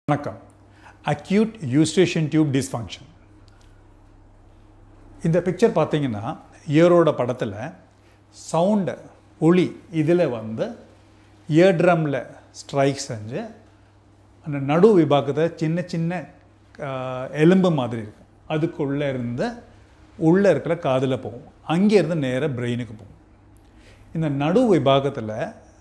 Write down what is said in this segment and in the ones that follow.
வணக்கம் acute Eustachian tube dysfunction இந்த picture பார்த்தீங்கன்னா இயரோட படத்தில் சவுண்டு ஒளி இதில் வந்து இயர் ட்ரம்மில் ஸ்ட்ரைக் செஞ்சு அந்த நடு விபாகத்தை சின்ன சின்ன ஆஹ், எலும்பு மாதிரி இருக்கு அதுக்குள்ளே இருந்து உள்ளே இருக்கிற காதில் போகும் அங்கேருந்து நேராக பிரெயினுக்கு போகும் இந்த நடு விபாகத்தில்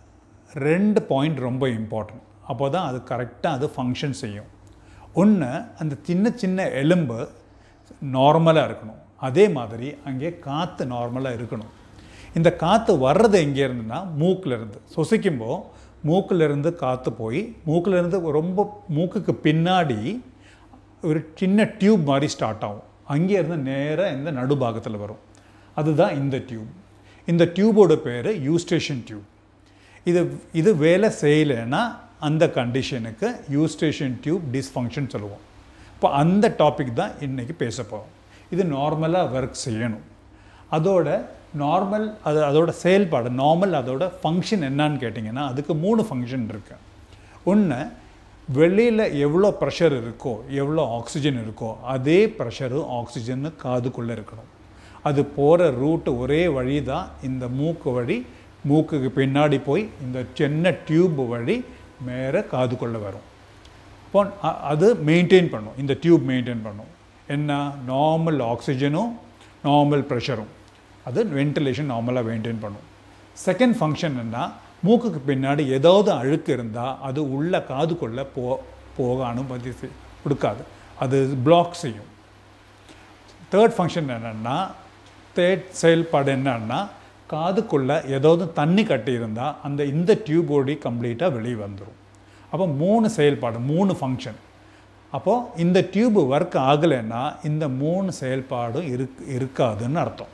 ரெண்டு பாயிண்ட் ரொம்ப இம்பார்ட்டன்ட் அப்போ தான் அது கரெக்டாக அது ஃபங்க்ஷன் செய்யும் ஒன்று அந்த சின்ன சின்ன எலும்பு நார்மலாக இருக்கணும் அதே மாதிரி அங்கே காற்று நார்மலாக இருக்கணும் இந்த காற்று வர்றது எங்கே இருந்துன்னா மூக்கில் இருந்து சுசிக்கும்போது மூக்கில் இருந்து காற்று போய் மூக்கில் இருந்து ரொம்ப மூக்குக்கு பின்னாடி ஒரு சின்ன டியூப் மாதிரி ஸ்டார்ட் ஆகும் அங்கே இருந்து நேராக இந்த நடுபாகத்தில் வரும் அதுதான் இந்த டியூப் இந்த டியூபோட பேர் யூஸ்டேஷன் டியூப் இது இது வேலை செய்யலைன்னா அந்த கண்டிஷனுக்கு யூஸ்டேஷன் டியூப் டிஸ்ஃபங்க்ஷன் சொல்லுவோம் இப்போ அந்த டாபிக் தான் இன்றைக்கி பேச போகிறோம் இது நார்மலாக ஒர்க் செய்யணும் அதோட நார்மல் அது அதோட செயல்பாடு நார்மல் அதோட ஃபங்க்ஷன் என்னன்னு கேட்டிங்கன்னா அதுக்கு மூணு ஃபங்க்ஷன் இருக்கு ஒன்று வெளியில் எவ்வளோ ப்ரெஷர் இருக்கோ எவ்வளோ ஆக்சிஜன் இருக்கோ அதே ப்ரெஷரும் ஆக்சிஜன் காதுக்குள்ளே இருக்கணும் அது போகிற ரூட்டு ஒரே வழி தான் இந்த மூக்கு வழி மூக்குக்கு பின்னாடி போய் இந்த சின்ன டியூப் வழி மேலே காதுக்குள்ளே வரும் அப்போ அ- அது மெயின்டைன் பண்ணும் இந்த டியூப் மெயின்டைன் பண்ணும் என்ன நார்மல் ஆக்சிஜனும் நார்மல் ப்ரெஷரும் அது வென்டிலேஷன் நார்மலாக மெயின்டைன் பண்ணும் செகண்ட் ஃபங்க்ஷன் என்ன மூக்குக்கு பின்னாடி ஏதாவது அழுக்கு இருந்தால் அது உள்ள காதுக்குள்ளே போ போக அனுமதி செய்- கொடுக்காது அது பிளாக் செய்யும் தேர்ட் ஃபங்க்ஷன் என்னென்னா தேர்ட் செயல்பாடு என்னன்னா காதுக்குள்ளே ஏதாவது தண்ணி கட்டி இருந்தால் அந்த இந்த டியூபோடி கம்ப்ளீட்டாக வெளியே வந்துடும் அப்போ மூணு செயல்பாடு மூணு ஃபங்க்ஷன் அப்போது இந்த டியூப் ஒர்க் ஆகலைன்னா இந்த மூணு செயல்பாடும் இருக் இருக்காதுன்னு அர்த்தம்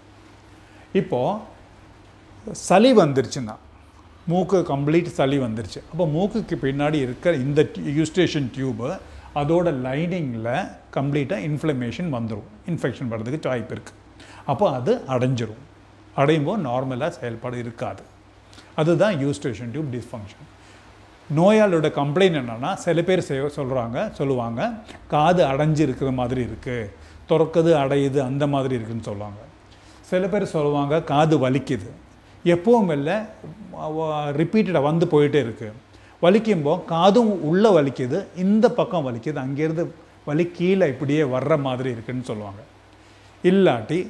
இப்போது சளி வந்துருச்சுன்னா மூக்கு கம்ப்ளீட் சளி வந்துருச்சு அப்போ மூக்குக்கு பின்னாடி இருக்கிற இந்த யூஸ்டேஷன் டியூபு அதோட லைனிங்கில் கம்ப்ளீட்டாக இன்ஃப்ளமேஷன் வந்துடும் இன்ஃபெக்ஷன் வர்றதுக்கு வாய்ப்பு இருக்குது அப்போ அது அடைஞ்சிரும் அடையும் போது நார்மலாக செயல்பாடு இருக்காது அதுதான் யூஸ்டேஷன் டியூப் டிஸ்ஃபங்க்ஷன் நோயாளியோட கம்ப்ளைண்ட் என்னன்னா சில பேர் செய் சொல்கிறாங்க சொல்லுவாங்க காது அடைஞ்சு இருக்கிற மாதிரி இருக்குது திறக்குது அடையுது அந்த மாதிரி இருக்குன்னு சொல்லுவாங்க சில பேர் சொல்லுவாங்க காது வலிக்குது எப்பவும் இல்லை ரிப்பீட்டடாக வந்து போயிட்டே இருக்குது வலிக்கும்போது காதும் உள்ளே வலிக்குது இந்த பக்கம் வலிக்குது அங்கேருந்து வலி கீழே இப்படியே வர்ற மாதிரி இருக்குன்னு சொல்லுவாங்க இல்லாட்டி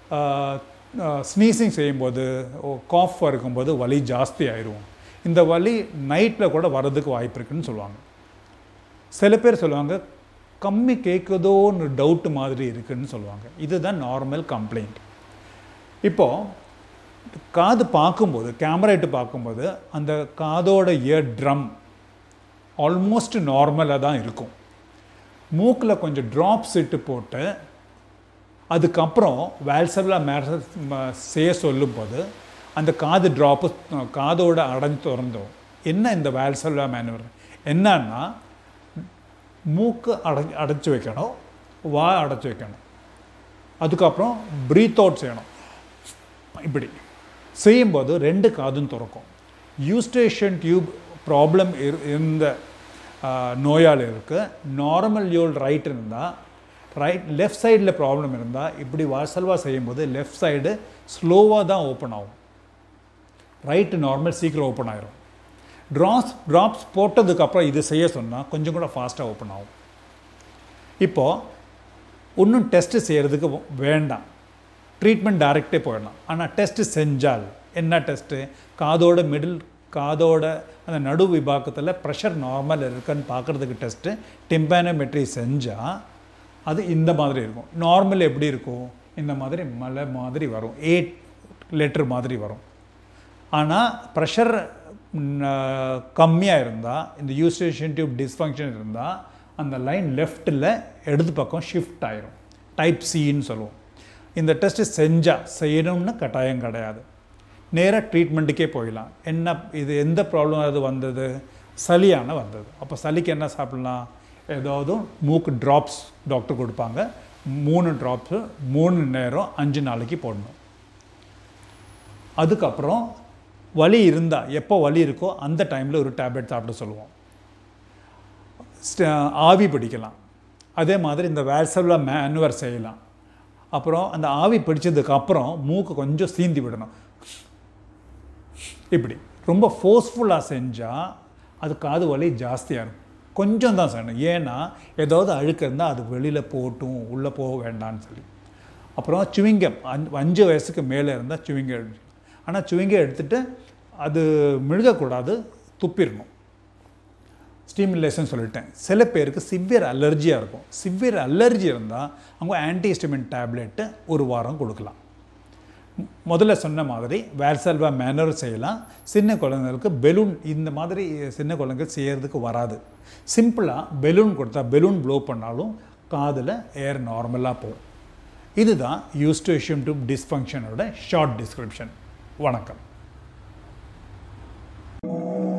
ஸ்னீசிங் செய்யும்போது காஃப் இருக்கும்போது வலி ஜாஸ்தி ஆயிரும் இந்த வலி நைட்டில் கூட வர்றதுக்கு வாய்ப்பு இருக்குன்னு சொல்லுவாங்க சில பேர் சொல்லுவாங்க கம்மி கேட்குதோன்னு டவுட் மாதிரி இருக்குன்னு சொல்லுவாங்க இதுதான் நார்மல் கம்ப்ளைண்ட் இப்போது காது பார்க்கும்போது கேமரா இட்டு பார்க்கும்போது அந்த காதோட இயர் ட்ரம் ஆல்மோஸ்ட் நார்மலாக தான் இருக்கும் மூக்கில் கொஞ்சம் ட்ராப்ஸ் இட்டு போட்டு அதுக்கப்புறம் வேல்செல்லாம் மேர செய்ய சொல்லும்போது அந்த காது ட்ராப்பு காதோட அடைஞ்சு திறந்தோம் என்ன இந்த வேல்செல்லா மேனுவர் என்னன்னா மூக்கு அடை அடைச்சி வைக்கணும் வா அடைச்சி வைக்கணும் அதுக்கப்புறம் ப்ரீத் அவுட் செய்யணும் இப்படி செய்யும்போது ரெண்டு காதும் திறக்கும் யூஸ்டேஷன் டியூப் ப்ராப்ளம் இருந்த ஆஹ், நோயாளிகளுக்கு நார்மல் யோல் ரைட் இருந்தால் ரைட் லெஃப்ட் சைடில் ப்ராப்ளம் இருந்தால் இப்படி வாசல்வா செய்யும்போது லெஃப்ட் சைடு ஸ்லோவாக தான் ஓப்பன் ஆகும் ரைட்டு நார்மல் சீக்கிரம் ஓப்பன் ஆயிரும் ட்ராப்ஸ் ட்ராப்ஸ் போட்டதுக்கப்புறம் இது செய்ய சொன்னால் கொஞ்சம் கூட ஃபாஸ்ட்டாக ஓப்பன் ஆகும் இப்போது இன்னும் டெஸ்ட்டு செய்கிறதுக்கு வேண்டாம் ட்ரீட்மெண்ட் டைரெக்டே போயிடலாம் ஆனால் டெஸ்ட்டு செஞ்சால் என்ன டெஸ்ட்டு காதோட மிடில் காதோட அந்த நடு விபாகத்தில் ப்ரெஷர் நார்மல் இருக்கான்னு பார்க்குறதுக்கு டெஸ்ட்டு டிம்பானோமெட்ரி செஞ்சால் அது இந்த மாதிரி இருக்கும் நார்மல் எப்படி இருக்கும் இந்த மாதிரி மலை மாதிரி வரும் எயிட் லெட்டர் மாதிரி வரும் ஆனால் ப்ரெஷர் கம்மியாக இருந்தால் இந்த யூஸ்டேஷன் டியூப் டிஸ்ஃபங்க்ஷன் இருந்தால் அந்த லைன் லெஃப்ட்டில் இடது பக்கம் ஷிஃப்ட் ஆயிரும் டைப் சின்னு சொல்லுவோம் இந்த டெஸ்ட்டு செஞ்சால் செய்யணும்னு கட்டாயம் கிடையாது நேராக ட்ரீட்மெண்ட்டுக்கே போயிடலாம் என்ன இது எந்த ப்ராப்ளம் அது வந்தது சளியான வந்தது அப்போ சளிக்கு என்ன சாப்பிட்லாம் ஏதாவது மூக்கு ட்ராப்ஸ் டாக்டர் கொடுப்பாங்க மூணு ட்ராப்ஸு மூணு நேரம் அஞ்சு நாளைக்கு போடணும் அதுக்கப்புறம் வலி இருந்தால் எப்போ வலி இருக்கோ அந்த டைமில் ஒரு டேப்லெட் சாப்பிட சொல்லுவோம் ஸ்ட- ஆவி பிடிக்கலாம் அதே மாதிரி இந்த வேல்சல்வா மேனுவர் செய்யலாம் அப்புறம் அந்த ஆவி பிடிச்சதுக்கு அப்புறம் மூக்கு கொஞ்சம் சீந்தி விடணும் இப்படி ரொம்ப ஃபோர்ஸ்ஃபுல்லாக செஞ்சால் அது காது வலி ஜாஸ்தியாக இருக்கும் கொஞ்சம் தான் செய்யணும் ஏன்னா ஏதாவது அழுக்கு இருந்தால் அது வெளியில் போட்டும் உள்ளே போக வேண்டாம்னு சொல்லி அப்புறம் சுவிங்கம் அஞ்சு அஞ்சு வயசுக்கு மேலே இருந்தால் சுவிங்கம் எடுக்கணும் ஆனால் சுவிங்கம் எடுத்துகிட்டு அது மிழுகக்கூடாது துப்பிடணும் ஸ்டீமுலேஷன் சொல்லிட்டேன் சில பேருக்கு சிவியர் அலர்ஜியாக இருக்கும் சிவியர் அலர்ஜி இருந்தால் அவங்க ஆன்டிஹிஸ்டமின் டேப்லெட்டு ஒரு வாரம் கொடுக்கலாம் மு- முதல்ல சொன்ன மாதிரி வேல்சல்வா மேனர் செய்யலாம் சின்ன குழந்தைங்களுக்கு பெலூன் இந்த மாதிரி சின்ன குழந்தைங்க செய்யறதுக்கு வராது சிம்பிளாக பெலூன் கொடுத்தா பெலூன் ப்ளோ பண்ணாலும் காதில் ஏர் நார்மலாக போகும் இதுதான் யூஸ்டேஷியம் டு டிஸ்ஃபங்க்ஷனோட ஷார்ட் டிஸ்கிரிப்ஷன் வணக்கம்